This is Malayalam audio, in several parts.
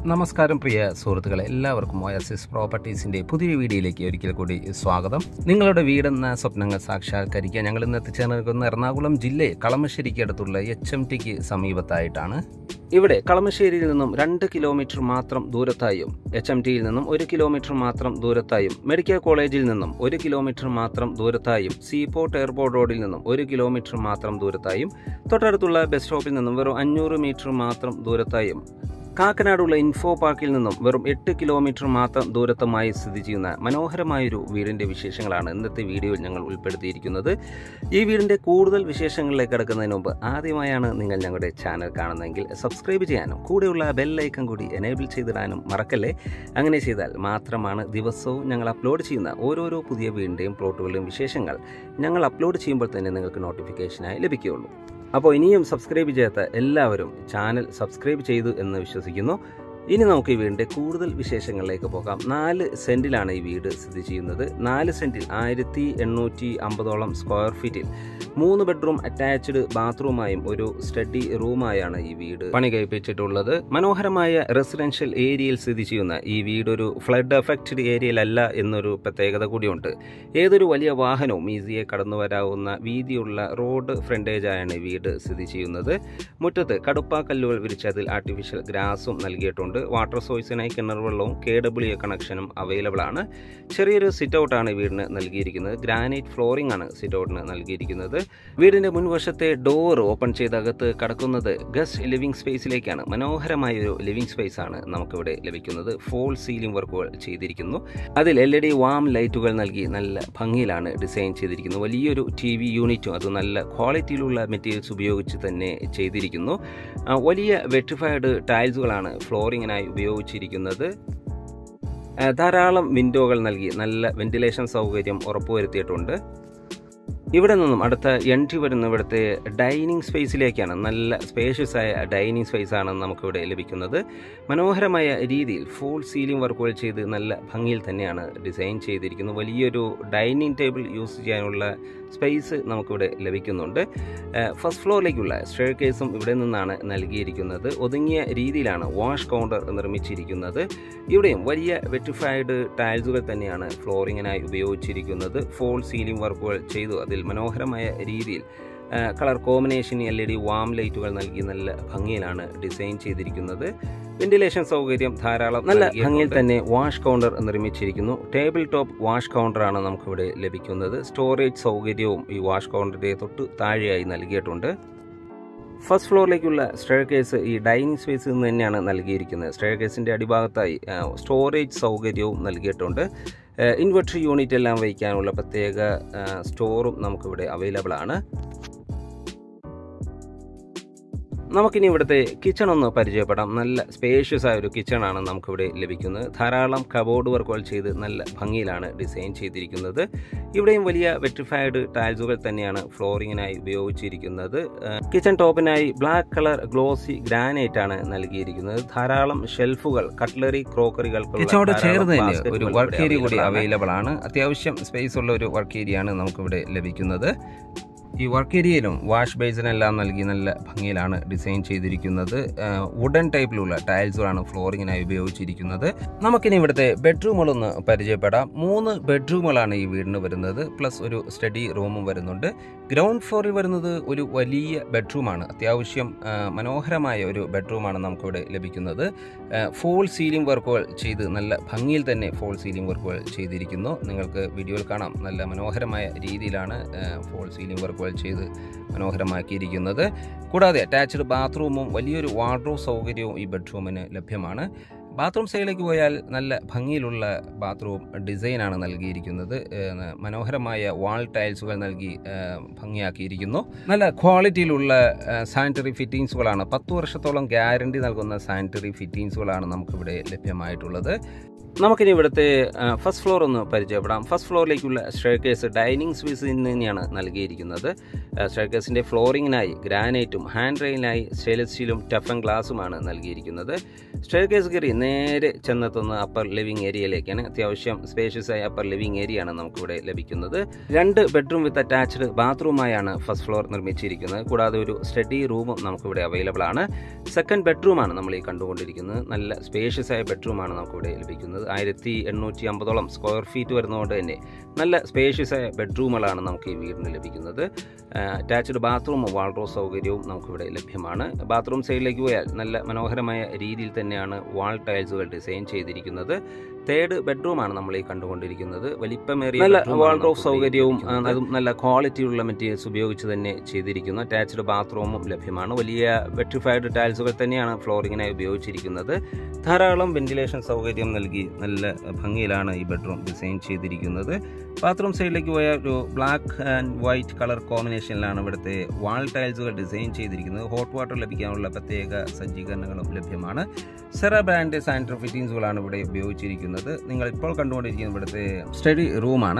നമസ്കാരം പ്രിയ സുഹൃത്തുക്കളെ എല്ലാവർക്കും ഒയസിസ് പ്രോപ്പർട്ടീസിന്റെ പുതിയ വീഡിയോയിലേക്ക് ഒരിക്കൽ കൂടി സ്വാഗതം നിങ്ങളുടെ വീടെന്ന സ്വപ്നങ്ങൾ സാക്ഷാത്കരിക്കാൻ ഞങ്ങൾ ഇന്ന് എത്തിച്ചേർന്ന് നിൽക്കുന്ന എറണാകുളം ജില്ലയിൽ കളമശ്ശേരിക്ക് അടുത്തുള്ള എച്ച് എം ടിക്ക് സമീപത്തായിട്ടാണ് ഇവിടെ കളമശ്ശേരിയിൽ നിന്നും രണ്ട് കിലോമീറ്റർ മാത്രം ദൂരത്തായും എച്ച് എം ടിയിൽ നിന്നും ഒരു കിലോമീറ്റർ മാത്രം ദൂരത്തായും മെഡിക്കൽ കോളേജിൽ നിന്നും ഒരു കിലോമീറ്റർ മാത്രം ദൂരത്തായും സീപോർട്ട് എയർപോർട്ട് റോഡിൽ നിന്നും ഒരു കിലോമീറ്റർ മാത്രം ദൂരത്തായും തൊട്ടടുത്തുള്ള ബസ് സ്റ്റോപ്പിൽ നിന്നും വെറും അഞ്ഞൂറ് മീറ്റർ മാത്രം ദൂരത്തായും കാക്കനാടുള്ള ഇൻഫോ പാർക്കിൽ നിന്നും വെറും എട്ട് കിലോമീറ്റർ മാത്രം ദൂരത്തുമായി സ്ഥിതി ചെയ്യുന്ന മനോഹരമായൊരു വീടിൻ്റെ വിശേഷങ്ങളാണ് ഇന്നത്തെ വീഡിയോയിൽ ഞങ്ങൾ ഉൾപ്പെടുത്തിയിരിക്കുന്നത് ഈ വീടിൻ്റെ കൂടുതൽ വിശേഷങ്ങളിലേക്ക് കിടക്കുന്നതിന് മുമ്പ് ആദ്യമായാണ് നിങ്ങൾ ഞങ്ങളുടെ ചാനൽ കാണുന്നതെങ്കിൽ സബ്സ്ക്രൈബ് ചെയ്യാനും കൂടെയുള്ള ബെല്ലൈക്കൺ കൂടി എനേബിൾ ചെയ്തിടാനും മറക്കല്ലേ അങ്ങനെ ചെയ്താൽ മാത്രമാണ് ദിവസവും ഞങ്ങൾ അപ്ലോഡ് ചെയ്യുന്ന ഓരോരോ പുതിയ വീടിൻ്റെയും പ്ലോട്ടുകളുടെയും വിശേഷങ്ങൾ ഞങ്ങൾ അപ്ലോഡ് ചെയ്യുമ്പോൾ തന്നെ നിങ്ങൾക്ക് നോട്ടിഫിക്കേഷനായി ലഭിക്കുകയുള്ളൂ അപ്പോൾ ഇനിയും സബ്സ്ക്രൈബ് ചെയ്യാത്ത എല്ലാവരും ചാനൽ സബ്സ്ക്രൈബ് ചെയ്തു എന്ന് വിശ്വസിക്കുന്നു ഇനി നമുക്ക് ഈ വീടിൻ്റെ കൂടുതൽ വിശേഷങ്ങളിലേക്ക് പോകാം നാല് സെൻറ്റിലാണ് ഈ വീട് സ്ഥിതി ചെയ്യുന്നത് നാല് സെൻറ്റിൽ ആയിരത്തി എണ്ണൂറ്റി അമ്പതോളം സ്ക്വയർ ഫീറ്റിൽ മൂന്ന് ബെഡ്റൂം അറ്റാച്ച്ഡ് ബാത്റൂമായും ഒരു സ്റ്റഡി റൂമായാണ് ഈ വീട് പണി കഴിപ്പിച്ചിട്ടുള്ളത് മനോഹരമായ റെസിഡൻഷ്യൽ ഏരിയയിൽ സ്ഥിതി ചെയ്യുന്ന ഈ വീട് ഒരു ഫ്ലഡ് എഫക്റ്റഡ് ഏരിയയിലല്ല എന്നൊരു പ്രത്യേകത കൂടിയുണ്ട് ഏതൊരു വലിയ വാഹനവും ഈസിയെ കടന്നു വരാവുന്ന വീതിയുള്ള റോഡ് ഫ്രണ്ടേജായാണ് ഈ വീട് സ്ഥിതി ചെയ്യുന്നത് മുറ്റത്ത് കടുപ്പാ കല്ലുകൾ വിരിച്ചതിൽ ആർട്ടിഫിഷ്യൽ ഗ്രാസും നൽകിയിട്ടുണ്ട് വാട്ടർ സോഴ്സിനായി കിണർ വെള്ളവും കെ ഡബ്ല്യു എ കണക്ഷനും അവൈലബിൾ ആണ് ചെറിയൊരു സിറ്റ് ഔട്ടാണ് വീടിന് നൽകിയിരിക്കുന്നത് ഗ്രാനൈറ്റ് ഫ്ലോറിംഗ് ആണ് സിറ്റ് ഔട്ടിന് നൽകിയിരിക്കുന്നത് വീടിന്റെ മുൻവശത്തെ ഡോർ ഓപ്പൺ ചെയ്ത് അകത്ത് കടക്കുന്നത് ഗസ്റ്റ് ലിവിംഗ് സ്പേസിലേക്കാണ് മനോഹരമായ ഒരു ലിവിംഗ് സ്പേസ് ആണ് നമുക്കിവിടെ ലഭിക്കുന്നത് ഫോൾ സീലിംഗ് വർക്കുകൾ ചെയ്തിരിക്കുന്നു അതിൽ എൽ ഇ ഡി വാം ലൈറ്റുകൾ നൽകി നല്ല ഭംഗിയിലാണ് ഡിസൈൻ ചെയ്തിരിക്കുന്നത് വലിയൊരു ടി വി യൂണിറ്റും അത് നല്ല ക്വാളിറ്റിയിലുള്ള മെറ്റീരിയൽസ് ഉപയോഗിച്ച് തന്നെ ചെയ്തിരിക്കുന്നു ആ, വലിയ വെട്രിഫൈഡ് ടൈൽസുകളാണ് ഫ്ലോറിങ്ങിനായി ഉപയോഗിച്ചിരിക്കുന്നത് ആ, ധാരാളം വിൻഡോകൾ നൽകി നല്ല വെന്റിലേഷൻ സൗകര്യം ഉറപ്പുവരുത്തിയിട്ടുണ്ട് ഇവിടെ നിന്നും അടുത്ത എൻട്രി വരുന്ന ഇവിടുത്തെ ഡൈനിങ് സ്പേസിലേക്കാണ് നല്ല സ്പേഷ്യസ് ആയ ഡൈനിങ് സ്പേസ് ആണ് നമുക്കിവിടെ ലഭിക്കുന്നത് മനോഹരമായ രീതിയിൽ ഫുൾ സീലിംഗ് വർക്കുകൾ ചെയ്ത് നല്ല ഭംഗിയിൽ തന്നെയാണ് ഡിസൈൻ ചെയ്തിരിക്കുന്നത് വലിയൊരു ഡൈനിങ് ടേബിൾ യൂസ് ചെയ്യാനുള്ള സ്പേസ് നമുക്കിവിടെ ലഭിക്കുന്നുണ്ട് ഫസ്റ്റ് ഫ്ലോറിലേക്കുള്ള സ്റ്റെയർ കേസും ഇവിടെ നിന്നാണ് നൽകിയിരിക്കുന്നത് ഒതുങ്ങിയ രീതിയിലാണ് വാഷ് കൗണ്ടർ നിർമ്മിച്ചിരിക്കുന്നത് ഇവിടെയും വലിയ വെറ്റിഫൈഡ് ടൈൽസുകൾ തന്നെയാണ് ഫ്ലോറിങ്ങിനായി ഉപയോഗിച്ചിരിക്കുന്നത് ഫോൾ സീലിംഗ് വർക്കുകൾ ചെയ്തു അതിൽ മനോഹരമായ രീതിയിൽ colour combination L E D warm ലൈറ്റുകൾ നൽകി നല്ല ഭംഗിയിലാണ് ഡിസൈൻ ചെയ്തിരിക്കുന്നത് വെന്റിലേഷൻ സൗകര്യം ധാരാളം നല്ല ഭംഗിയിൽ തന്നെ വാഷ് കൗണ്ടർ നിർമ്മിച്ചിരിക്കുന്നു ടേബിൾ ടോപ്പ് വാഷ് കൗണ്ടറാണ് നമുക്കിവിടെ ലഭിക്കുന്നത് സ്റ്റോറേജ് സൗകര്യവും ഈ വാഷ് കൗണ്ടറിന്റെ തൊട്ട് താഴെയായി നൽകിയിട്ടുണ്ട് ഫസ്റ്റ് ഫ്ലോറിലേക്കുള്ള സ്റ്റെയർ കേസ് ഈ ഡൈനിങ് സ്പേസിൽ നിന്ന് തന്നെയാണ് നൽകിയിരിക്കുന്നത് സ്റ്റെയർ കേസിൻ്റെ അടിഭാഗത്തായി ആ, സ്റ്റോറേജ് സൗകര്യവും നൽകിയിട്ടുണ്ട് ഇൻവെർട്ടർ യൂണിറ്റ് എല്ലാം വയ്ക്കാനുള്ള പ്രത്യേക ആ, സ്റ്റോറും നമുക്കിവിടെ അവൈലബിൾ ആണ് നമുക്കിനി ഇവിടുത്തെ കിച്ചൺ ഒന്ന് പരിചയപ്പെടാം നല്ല സ്പേഷ്യസ് ആയ ഒരു കിച്ചണാണ് നമുക്കിവിടെ ലഭിക്കുന്നത് ധാരാളം കബോർഡ് വർക്കുകൾ ചെയ്ത് നല്ല ഭംഗിയിലാണ് ഡിസൈൻ ചെയ്തിരിക്കുന്നത് ഇവിടെയും വലിയ വെറ്റിഫൈഡ് ടൈൽസുകൾ തന്നെയാണ് ഫ്ലോറിങ്ങിനായി ഉപയോഗിച്ചിരിക്കുന്നത് കിച്ചൺ ടോപ്പിനായി ബ്ലാക്ക് കളർ ഗ്ലോസി ഗ്രാനൈറ്റ് ആണ് നൽകിയിരിക്കുന്നത് ധാരാളം ഷെൽഫുകൾ കട്ട്ലറി ക്രോക്കറികൾക്ക് കിച്ചണോട് ചേർന്ന് തന്നെ ഒരു വർക്ക് ഏരിയ കൂടി അവൈലബിൾ ആണ് അത്യാവശ്യം സ്പേസ് ഉള്ള ഒരു വർക്ക് ഏരിയ ആണ് നമുക്കിവിടെ ലഭിക്കുന്നത് ഈ വർക്ക് ഏരിയയിലും വാഷ് ബേസിനെല്ലാം നൽകി നല്ല ഭംഗിയിലാണ് ഡിസൈൻ ചെയ്തിരിക്കുന്നത് വുഡൻ ടൈപ്പിലുള്ള ടൈൽസുകളാണ് ഫ്ലോറിങ്ങിനായി ഉപയോഗിച്ചിരിക്കുന്നത് നമുക്കിനി ഇവിടുത്തെ ബെഡ്റൂമുകളൊന്ന് പരിചയപ്പെടാം മൂന്ന് ബെഡ്റൂമുകളാണ് ഈ വീടിന് വരുന്നത് പ്ലസ് ഒരു സ്റ്റഡി റൂമും വരുന്നുണ്ട് ഗ്രൗണ്ട് ഫ്ലോറിൽ വരുന്നത് ഒരു വലിയ ബെഡ്റൂമാണ് അത്യാവശ്യം ആ, മനോഹരമായ ഒരു ബെഡ്റൂമാണ് നമുക്കിവിടെ ലഭിക്കുന്നത് ഫോൾ സീലിംഗ് വർക്കുകൾ ചെയ്ത് നല്ല ഭംഗിയിൽ തന്നെ ഫോൾ സീലിംഗ് വർക്കുകൾ ചെയ്തിരിക്കുന്നു നിങ്ങൾക്ക് വീഡിയോയിൽ കാണാം നല്ല മനോഹരമായ രീതിയിലാണ് ഫോൾ സീലിംഗ് വർക്കുകൾ ചെയ്ത് മനോഹരമാക്കിയിരിക്കുന്നത് കൂടാതെ അറ്റാച്ച്ഡ് ബാത്റൂമും വലിയൊരു വാർഡ്രോബ് സൗകര്യവും ഈ ബെഡ്റൂമിന് ലഭ്യമാണ് ബാത്റൂം സൈഡിലേക്ക് പോയാൽ നല്ല ഭംഗിയിലുള്ള ബാത്റൂം ഡിസൈനാണ് നൽകിയിരിക്കുന്നത് ഏഹ് മനോഹരമായ വാൾ ടൈൽസുകൾ നൽകി ഏഹ് ഭംഗിയാക്കിയിരിക്കുന്നു നല്ല ക്വാളിറ്റിയിലുള്ള സാനിറ്ററി ഫിറ്റിങ്സുകളാണ് പത്ത് വർഷത്തോളം ഗ്യാരണ്ടി നൽകുന്ന സാനിറ്ററി ഫിറ്റിങ്സുകളാണ് നമുക്കിവിടെ ലഭ്യമായിട്ടുള്ളത് നമുക്കിനി ഇവിടുത്തെ ഫസ്റ്റ് ഫ്ലോർ ഒന്ന് പരിചയപ്പെടാം ഫസ്റ്റ് ഫ്ലോറിലേക്കുള്ള സ്റ്റെയർ കേസ് ഡൈനിങ് സ്പേസിൽ നിന്ന് തന്നെയാണ് നൽകിയിരിക്കുന്നത് സ്റ്റെയർ കേസിൻ്റെ ഫ്ലോറിങ്ങിനായി ഗ്രാനൈറ്റും ഹാൻഡ് റെയിലിനായി സ്റ്റെയിൻലെസ് സ്റ്റീലും ടഫൻ ഗ്ലാസുമാണ് നൽകിയിരിക്കുന്നത് സ്റ്റെയർ കേസ് കയറി നേരെ ചെന്നെത്തുന്ന അപ്പർ ലിവിംഗ് ഏരിയയിലേക്കാണ് അത്യാവശ്യം സ്പേഷ്യസ് ആയ അപ്പർ ലിവിംഗ് ഏരിയ ആണ് നമുക്കിവിടെ ലഭിക്കുന്നത് രണ്ട് ബെഡ്റൂം വിത്ത് അറ്റാച്ച്ഡ് ബാത്റൂമായാണ് ഫസ്റ്റ് ഫ്ലോർ നിർമ്മിച്ചിരിക്കുന്നത് കൂടാതെ ഒരു സ്റ്റഡി റൂമും നമുക്കിവിടെ അവൈലബിൾ ആണ് സെക്കൻഡ് ബെഡ്റൂമാണ് നമ്മൾ ഈ കണ്ടുകൊണ്ടിരിക്കുന്നത് നല്ല സ്പേഷ്യസ് ആയ ബെഡ്റൂമാണ് നമുക്കിവിടെ ലഭിക്കുന്നത് ആയിരത്തി എണ്ണൂറ്റി അമ്പതോളം സ്ക്വയർ ഫീറ്റ് വരുന്നതുകൊണ്ട് തന്നെ നല്ല സ്പേഷ്യസ് ആയ ബെഡ്റൂമുകളാണ് നമുക്ക് ഈ വീടിന് ലഭിക്കുന്നത് അറ്റാച്ച്ഡ് ബാത്റൂമും വാൾഡ്രോ സൗകര്യവും നമുക്കിവിടെ ലഭ്യമാണ് ബാത്റൂം സൈഡിലേക്ക് പോയാൽ നല്ല മനോഹരമായ രീതിയിൽ തന്നെയാണ് വാൾ ടൈൽസുകൾ ഡിസൈൻ ചെയ്തിരിക്കുന്നത് തേർഡ് ബെഡ്റൂമാണ് നമ്മൾ ഈ കണ്ടുകൊണ്ടിരിക്കുന്നത് വലിപ്പമേറിയ നല്ല വാൾഡ്രോഫ് സൗകര്യവും ആ, അതും നല്ല ക്വാളിറ്റിയുള്ള മെറ്റീരിയൽസ് ഉപയോഗിച്ച് തന്നെ ചെയ്തിരിക്കുന്നു അറ്റാച്ച്ഡ് ബാത്റൂമും ലഭ്യമാണ് വലിയ വെട്രിഫൈഡ് ടൈൽസുകൾ തന്നെയാണ് ഫ്ലോറിങ്ങിനായി ഉപയോഗിച്ചിരിക്കുന്നത് ധാരാളം വെന്റിലേഷൻ സൗകര്യം നൽകി നല്ല ഭംഗിയിലാണ് ഈ ബെഡ്റൂം ഡിസൈൻ ചെയ്തിരിക്കുന്നത് ബാത്റൂം സൈഡിലേക്ക് പോയ ഒരു ബ്ലാക്ക് ആൻഡ് വൈറ്റ് കളർ കോമ്പിനേഷനിലാണ് ഇവിടുത്തെ വാൾ ടൈൽസുകൾ ഡിസൈൻ ചെയ്തിരിക്കുന്നത് ഹോട്ട് വാട്ടർ ലഭിക്കാനുള്ള പ്രത്യേക സജ്ജീകരണങ്ങളും ലഭ്യമാണ് സെറ ബ്രാൻഡ് സാനിറ്ററി ഫിറ്റിംഗ്സുകളാണ് ഇവിടെ ഉപയോഗിച്ചിരിക്കുന്നത് നിങ്ങൾ ഇപ്പോൾ കണ്ടുകൊണ്ടിരിക്കുന്ന ഇവിടുത്തെ സ്റ്റഡി റൂമാണ്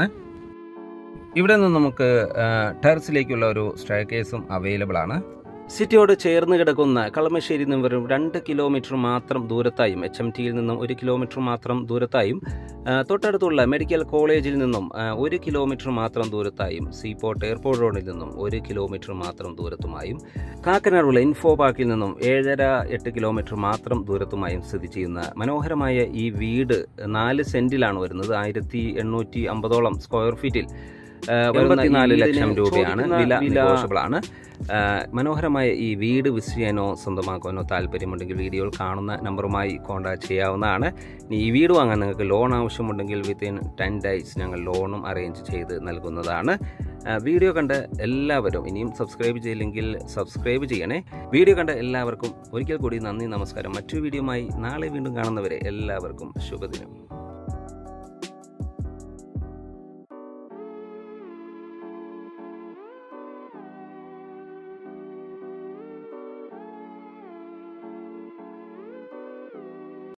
ഇവിടെ നിന്ന് നമുക്ക് ടെറസിലേക്കുള്ള ഒരു സ്റ്റേ കേസും അവൈലബിൾ ആണ് സിറ്റിയോട് ചേർന്ന് കിടക്കുന്ന കളമശ്ശേരി നിന്നും വെറും രണ്ട് കിലോമീറ്റർ മാത്രം ദൂരത്തായും എച്ച് എം ടിയിൽ നിന്നും ഒരു കിലോമീറ്റർ മാത്രം ദൂരത്തായും ആ, തൊട്ടടുത്തുള്ള മെഡിക്കൽ കോളേജിൽ നിന്നും ആ, ഒരു കിലോമീറ്റർ മാത്രം ദൂരത്തായും സീപോർട്ട് എയർപോർട്ട് റോഡിൽ നിന്നും ഒരു കിലോമീറ്റർ മാത്രം ദൂരത്തുമായും കാക്കനാടുള്ള ഇൻഫോ പാർക്കിൽ നിന്നും ഏഴര എട്ട് കിലോമീറ്റർ മാത്രം ദൂരത്തുമായും സ്ഥിതി ചെയ്യുന്ന മനോഹരമായ ഈ വീട് നാല് സെന്റിലാണ് വരുന്നത് ആയിരത്തി എണ്ണൂറ്റി അമ്പതോളം സ്ക്വയർ ഫീറ്റിൽ ആ, വരുന്ന നാല് ലക്ഷം രൂപയാണ് വില നെഗോഷ്യബിൾ ആണ് ആ, മനോഹരമായ ഈ വീട് വിസിറ്റ് ചെയ്യാനോ സ്വന്തമാക്കാനോ താല്പര്യമുണ്ടെങ്കിൽ വീഡിയോയിൽ കാണുന്ന നമ്പറുമായി കോൺടാക്ട് ചെയ്യാവുന്നതാണ് ഇനി ഈ വീട് വാങ്ങാൻ നിങ്ങൾക്ക് ലോൺ ആവശ്യമുണ്ടെങ്കിൽ വിത്തിൻ ടെൻ ഡേയ്സ് ഞങ്ങൾ ലോണും അറേഞ്ച് ചെയ്ത് നൽകുന്നതാണ് ആ, വീഡിയോ കണ്ട എല്ലാവരും ഇനിയും സബ്സ്ക്രൈബ് ചെയ്യില്ലെങ്കിൽ സബ്സ്ക്രൈബ് ചെയ്യണേ വീഡിയോ കണ്ട എല്ലാവർക്കും ഒരിക്കൽ കൂടി നന്ദി നമസ്കാരം മറ്റൊരു വീഡിയോയുമായി നാളെ വീണ്ടും കാണുന്നവരെ എല്ലാവർക്കും ശുഭദിനം